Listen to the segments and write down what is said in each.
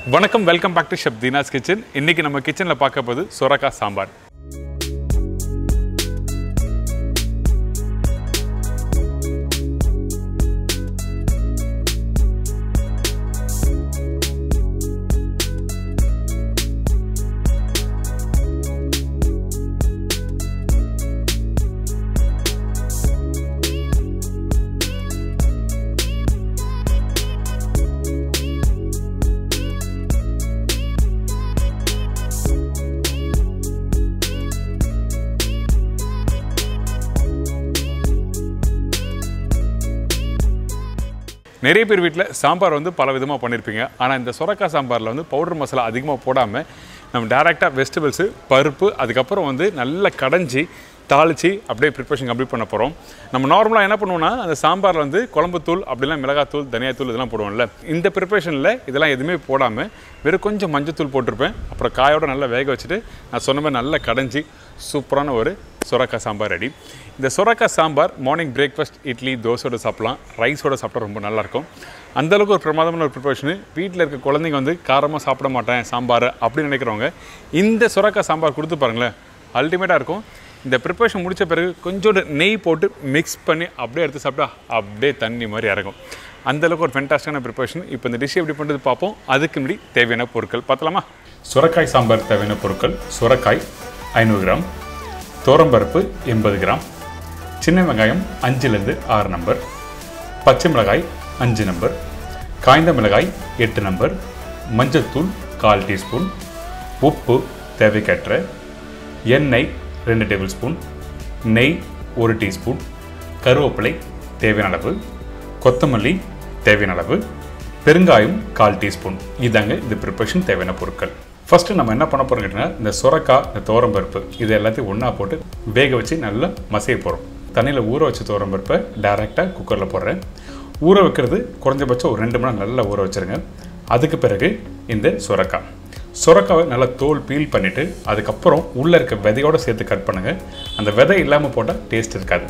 வணக்கம் welcome back to chef Deena's kitchen இன்னைக்கு நம்ம கிச்சனில் பார்க்க போது சொரக்கா சாம்பார் நிறைய பேர் வீட்டில் சாம்பார் வந்து பல விதமாக பண்ணியிருப்பீங்க ஆனால் இந்த சொரக்காய் சாம்பாரில் வந்து பவுடர் மசாலா அதிகமாக போடாமல் நம்ம டேரெக்டாக வெஜிடபிள்ஸு பருப்பு அதுக்கப்புறம் வந்து நல்லா கடைஞ்சி தாளித்து அப்படியே ப்ரிப்பரேஷன் கம்ப்ளீட் பண்ண போகிறோம் நம்ம நார்மலாக என்ன பண்ணுவோம்னா அந்த சாம்பாரில் வந்து குழம்புத்தூள் அப்படிலாம் மிளகாத்தூள் தனியாத்தூள் இதெல்லாம் போடுவோம்ல இந்த ப்ரிப்பரேஷனில் இதெல்லாம் எதுவுமே போடாமல் வெறும் கொஞ்சம் மஞ்சத்தூள் போட்டிருப்பேன் அப்புறம் காயோட நல்லா வேக வச்சுட்டு நான் சொன்ன மாதிரி நல்லா கடைஞ்சி சூப்பரான ஒரு சொரக்காய் சாம்பார் ரெடி இந்த சொரக்காய் சாம்பார் மார்னிங் பிரேக்ஃபாஸ்ட் இட்லி தோசையோட சாப்பிட்லாம் ரைஸோட சாப்பிட்டா ரொம்ப நல்லாயிருக்கும் அந்தளவுக்கு ஒரு பிரமாதமான ஒரு ப்ரிப்பரேஷனு வீட்டில் இருக்க குழந்தைங்க வந்து காரமாக சாப்பிட மாட்டேன் சாம்பார் அப்படின்னு நினைக்கிறவங்க இந்த சொரக்காய் சாம்பார் கொடுத்து பாருங்களேன் அல்டிமேட்டாக இருக்கும் இந்த ப்ரிப்பரேஷன் முடித்த பிறகு கொஞ்சோண்டு நெய் போட்டு மிக்ஸ் பண்ணி அப்படியே எடுத்து சாப்பிட்டா அப்படியே தண்ணி மாதிரி இறங்கும் அந்தளவுக்கு ஒரு ஃபென்டாஸ்டிக்கான ப்ரிப்பரேஷன் இப்போ இந்த டிஷ் எப்படி பண்ணுறது பார்ப்போம் அதுக்கு முன்னாடி தேவையான பொருட்கள் பார்த்தலாமா சுரக்காய் சாம்பார் தேவையான பொருட்கள் சுரக்காய் ஐநூறு கிராம் தோரம்பருப்பு எண்பது கிராம் சின்ன வெங்காயம் அஞ்சுலேருந்து ஆறு நம்பர் பச்சை மிளகாய் அஞ்சு நம்பர் காய்ந்த மிளகாய் எட்டு நம்பர் மஞ்சள்தூள் கால் டீஸ்பூன் உப்பு தேவைக்கேற்ற எண்ணெய் ரெண்டு டேபிள் ஸ்பூன் நெய் ஒரு டீஸ்பூன் கருவேப்பிலை தேவையான அளவு கொத்தமல்லி தேவையான அளவு பெருங்காயம் கால் டீஸ்பூன் இதாங்க இந்த ப்ரிப்பரேஷன் தேவையான பொருட்கள் ஃபஸ்ட்டு நம்ம என்ன பண்ண போகிறோம் கேட்டிங்கன்னா இந்த சுரக்காய் இந்த தோரம்பருப்பு இது எல்லாத்தையும் ஒன்றா போட்டு வேக வச்சு நல்லா மசைய போகிறோம் தண்ணியில் ஊற வச்ச தோரம்பருப்பை டேரெக்டாக குக்கரில் போடுறேன் ஊற வைக்கிறது குறைஞ்சபட்சம் ஒரு ரெண்டு மணி நேரம் நல்லா ஊற வச்சுருங்க அதுக்கு பிறகு இந்த சுரக்காய் சுரக்காவை நல்லா தோல் பீல் பண்ணிவிட்டு அதுக்கப்புறம் உள்ளே இருக்க விதையோடு சேர்த்து கட் பண்ணுங்கள் அந்த விதை இல்லாமல் போட்டால் டேஸ்ட் இருக்காது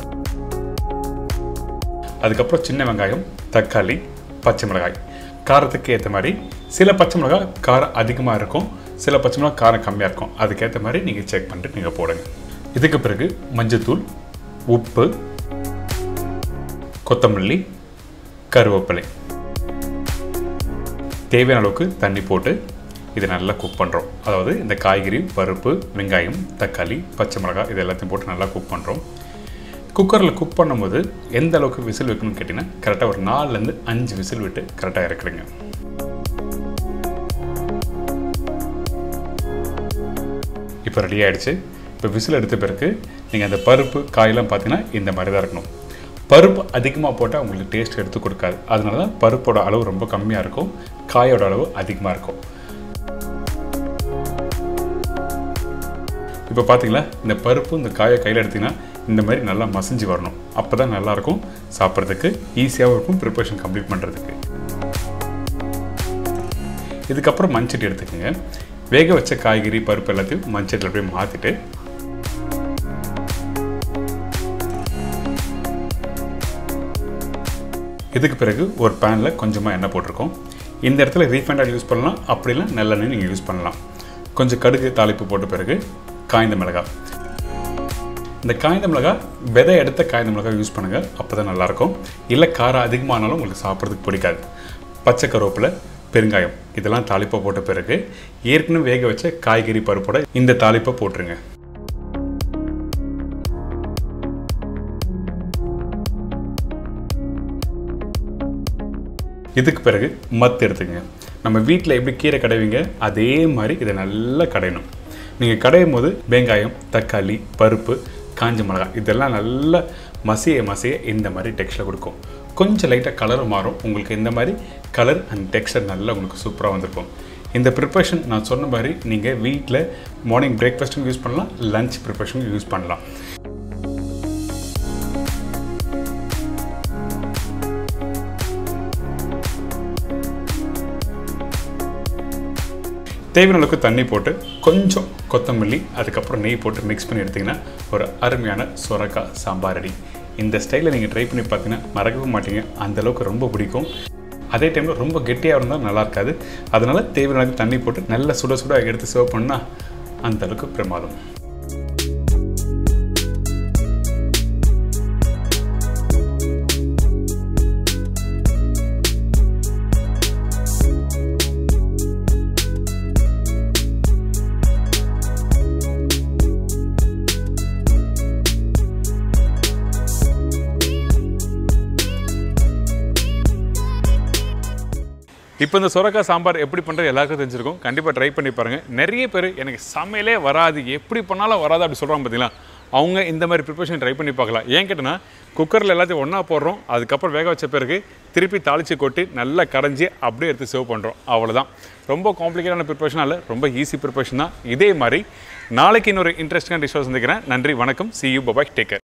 அதுக்கப்புறம் சின்ன வெங்காயம் தக்காளி பச்சை மிளகாய் காரத்துக்கு ஏற்ற மாதிரி சில பச்சை மிளகாய் காரம் அதிகமாக இருக்கும் சில பச்சை மிளகாய் காரம் கம்மியாக இருக்கும் அதுக்கேற்ற மாதிரி நீங்கள் செக் பண்ணிட்டு நீங்கள் போடுங்க இதுக்கு பிறகு மஞ்சத்தூள் உப்பு கொத்தமல்லி கருவேப்பிலை தேவையான அளவுக்கு தண்ணி போட்டு இதை நல்லா குக் பண்ணுறோம் அதாவது இந்த காய்கறி பருப்பு வெங்காயம் தக்காளி பச்சை மிளகாய் இது எல்லாத்தையும் போட்டு நல்லா குக் பண்ணுறோம் குக்கரில் குக் பண்ணும்போது எந்த அளவுக்கு விசில் வைக்கணும்னு கேட்டிங்கன்னா கரெக்டாக ஒரு நாலுலேருந்து அஞ்சு விசில் விட்டு கரெக்டாக இறக்குறீங்க இப்போ ரெடி ஆகிடுச்சு இப்போ விசில் எடுத்த பிறகு நீங்கள் அந்த பருப்பு காயெல்லாம் பார்த்தீங்கன்னா இந்த மாதிரி தான் இருக்கணும் பருப்பு அதிகமாக போட்டால் உங்களுக்கு டேஸ்ட் எடுத்து கொடுக்காது அதனால தான் பருப்போட அளவு ரொம்ப கம்மியாக இருக்கும் காயோட அளவு அதிகமாக இருக்கும் இப்போ பார்த்தீங்களா இந்த பருப்பு இந்த காயை கையில் எடுத்திங்கன்னா இந்த மாதிரி நல்லா மசிஞ்சு வரணும் அப்போ தான் நல்லாயிருக்கும் சாப்பிட்றதுக்கு ஈஸியாகவும் இருக்கும் ப்ரிப்பரேஷன் கம்ப்ளீட் பண்ணுறதுக்கு இதுக்கப்புறம் மண்சட்டி எடுத்துக்கோங்க வேக வச்ச காய்கறி பருப்பு எல்லாத்தையும் மண்சட்டியில் அப்படியே மாற்றிட்டு இதுக்கு பிறகு ஒரு பேனில் கொஞ்சமாக எண்ணெய் போட்டிருக்கோம் இந்த இடத்துல ரீஃபைண்ட் ஆயில் யூஸ் பண்ணலாம் அப்படிலாம் நல்லெண்ணெய் நீங்கள் யூஸ் பண்ணலாம் கொஞ்சம் கடுகு தாளிப்பு போட்ட பிறகு காய்ந்த மிளகாய் இந்த காய்ந்த மிளகாய் விதை எடுத்த காய்ந்த மிளகாய் யூஸ் பண்ணுங்கள் அப்போ தான் நல்லாயிருக்கும் இல்லை காரம் அதிகமானாலும் உங்களுக்கு சாப்பிட்றதுக்கு பிடிக்காது பச்சை கருவேப்பிலை பெருங்காயம் இதெல்லாம் தாளிப்பை போட்ட பிறகு ஏற்கனவே வேக வச்ச காய்கறி பருப்போட இந்த தாளிப்பை போட்டுருங்க இதுக்கு பிறகு மத்து எடுத்துங்க நம்ம வீட்டில் எப்படி கீரை கடைவீங்க அதே மாதிரி இதை நல்லா கடையணும் நீங்கள் கடையும் போது வெங்காயம் தக்காளி பருப்பு காஞ்ச மிளகாய் இதெல்லாம் நல்லா மசிய மசிய இந்த மாதிரி டெக்ஸ்டர் கொடுக்கும் கொஞ்சம் லைட்டாக கலர் மாறும் உங்களுக்கு இந்த மாதிரி கலர் அண்ட் டெக்ஸ்டர் நல்லா உங்களுக்கு சூப்பராக வந்திருக்கும் இந்த ப்ரிப்பரேஷன் நான் சொன்ன மாதிரி நீங்கள் வீட்டில் மார்னிங் பிரேக்ஃபாஸ்ட்டுக்கும் யூஸ் பண்ணலாம் லஞ்ச் ப்ரிப்பரேஷனுக்கும் யூஸ் பண்ணலாம் தேவையான அளவுக்கு தண்ணி போட்டு கொஞ்சம் கொத்தமல்லி அதுக்கப்புறம் நெய் போட்டு மிக்ஸ் பண்ணி எடுத்திங்கன்னா ஒரு அருமையான சுரக்காய் சாம்பார் ரெடி இந்த ஸ்டைலில் நீங்கள் ட்ரை பண்ணி பார்த்தீங்கன்னா மறக்கவே மாட்டீங்க அந்த அளவுக்கு ரொம்ப பிடிக்கும் அதே டைமில் ரொம்ப கெட்டியாக இருந்தால் நல்லா இருக்காது அதனால தேவையான அளவுக்கு தண்ணி போட்டு நல்ல சுட சுட எடுத்து சர்வ் பண்ணால் அந்த அளவுக்கு பிரமாதம் இப்போ இந்த சுரக்காய் சாம்பார் எப்படி பண்ணுறது எல்லாருக்கும் தெரிஞ்சிருக்கும் கண்டிப்பாக ட்ரை பண்ணி பாருங்கள் நிறைய பேர் எனக்கு சமையலே வராது எப்படி பண்ணாலும் வராது அப்படி சொல்கிறாங்க பார்த்தீங்களா அவங்க இந்த மாதிரி ப்ரிப்பரேஷன் ட்ரை பண்ணி பார்க்கலாம் ஏன் கேட்டனா குக்கரில் எல்லாத்தையும் ஒன்றா போடுறோம் அதுக்கப்புறம் வேக வச்ச பிறகு திருப்பி தாளித்து கொட்டி நல்லா கரைஞ்சி அப்படியே எடுத்து சர்வ் பண்ணுறோம் அவ்வளோதான் ரொம்ப காம்ப்ளிகேட்டான ப்ரிப்பரேஷன் இல்லை ரொம்ப ஈஸி ப்ரிப்பரேஷன் தான் இதே மாதிரி நாளைக்கு இன்னொரு இன்ட்ரெஸ்டிங்கான டிஷ்ஷாக சந்திக்கிறேன் நன்றி வணக்கம் சி யூ பபாய் டேக்கர்